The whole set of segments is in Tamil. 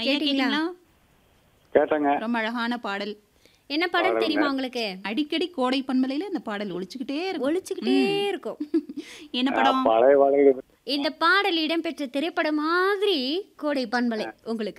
ஐயா கேட்டீங்களா கேட்டீங்களா கேட்டேங்க ரொம்ப அழகான பாடல் என்ன பாடல் தெரியுமா உங்களுக்கு அடிக்கடி கோடை பண்பலையில இந்த பாடல் ஒழிச்சுக்கிட்டே இருக்கும் ஒழிச்சுக்கிட்டே இருக்கும் என்ன படம் பழைய வளைவு இந்த பாடல் இடம்பெற்ற திரைப்படம் மாதிரி கோடை பண்பலை உங்களுக்கு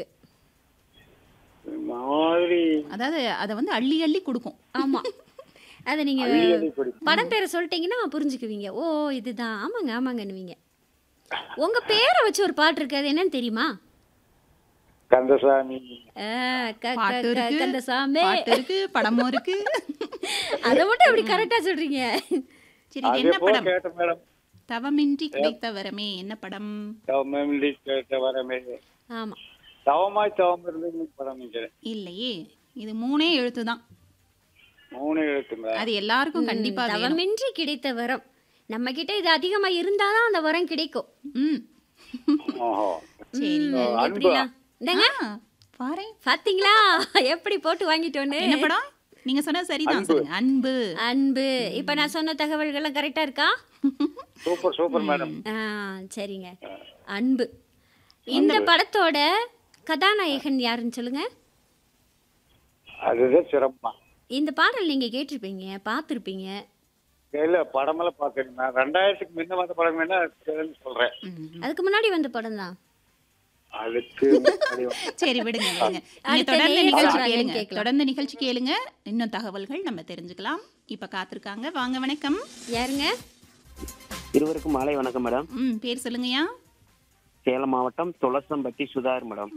மாதிரி அதாவது அதை வந்து அள்ளி அள்ளி கொடுக்கும் ஆமா அதை நீங்க அள்ளி அள்ளி குடிக்கும். படம் பேரை சொல்லிட்டீங்கன்னா புரிஞ்சுக்குவீங்க ஓ இதுதான் ஆமாங்க ஆமாங்கன்னுவீங்க உங்க பேரை வச்சு ஒரு பாட்டு இருக்கு அது என்னன்னு தெரியுமா கந்தசாமி ஆ, க- க- பாட்டு க- இருக்கு கந்தசாமி பாட்டு இருக்கு படமும் இருக்கு அதை மட்டும் எப்படி கரெக்டா சொல்றீங்க சரி இது அதே என்ன போல படம் கேட்டேன் மேடம் தவமின்றி கிடைத்த வரமே என்ன படம் தவமின்றி கேட்ட வரமே ஆமா தவமாய் தவம் இருந்து படம் நினைக்கிறேன் இல்லையே இது மூணே எழுத்து தான் மூணு எழுத்துங்க அது எல்லாருக்கும் கண்டிப்பா வேணும் தவமின்றி கிடைத்த வரம் நம்ம கிட்ட இது அதிகமா இருந்தாதான் அந்த வரம் கிடைக்கும் ம் ஓஹோ சரி ம், எப்படிலாம் இந்தாங்க பாரு பாத்தீங்களா எப்படி போட்டு வாங்கிட்டோன்னு என்ன படம் நீங்க சொன்னது சரிதான் சொல்லுங்க அன்பு அன்பு இப்ப நான் சொன்ன தகவல்கள்லாம் கரெக்டா இருக்கா சூப்பர் சூப்பர் மேடம் ஆ சரிங்க அன்பு இந்த படத்தோட கதாநாயகன் யாருன்னு சொல்லுங்க அதுதான் சிறப்பா இந்த பாடல் நீங்க கேட்டிருப்பீங்க பார்த்துருப்பீங்க இல்ல படமெல்லாம் பாக்குறீங்க நான் ரெண்டாயிரத்துக்கு முன்ன வந்த படம் வேணா தெரிஞ்சு சொல்றேன் ம். அதுக்கு முன்னாடி வந்த படம் தான் அதுக்கு முன்னாடி வந்து- சரி விடுங்க விடுங்க நீங்க அடுத்த தொடர்ந்து நேயர் நிகழ்ச்சி சொல்றாங்கன்னு கேளுங்க கேட்கலாம். தொடர்ந்து நிகழ்ச்சி கேளுங்க இன்னும் தகவல்கள் நம்ம தெரிஞ்சுக்கலாம் இப்ப காத்திருக்காங்க வாங்க வணக்கம் யாருங்க இருவருக்கும் மாலை வணக்கம் மேடம் ம் பேர் சொல்லுங்கய்யா சேலம் மாவட்டம் துளசம்பட்டி சுதார் மேடம்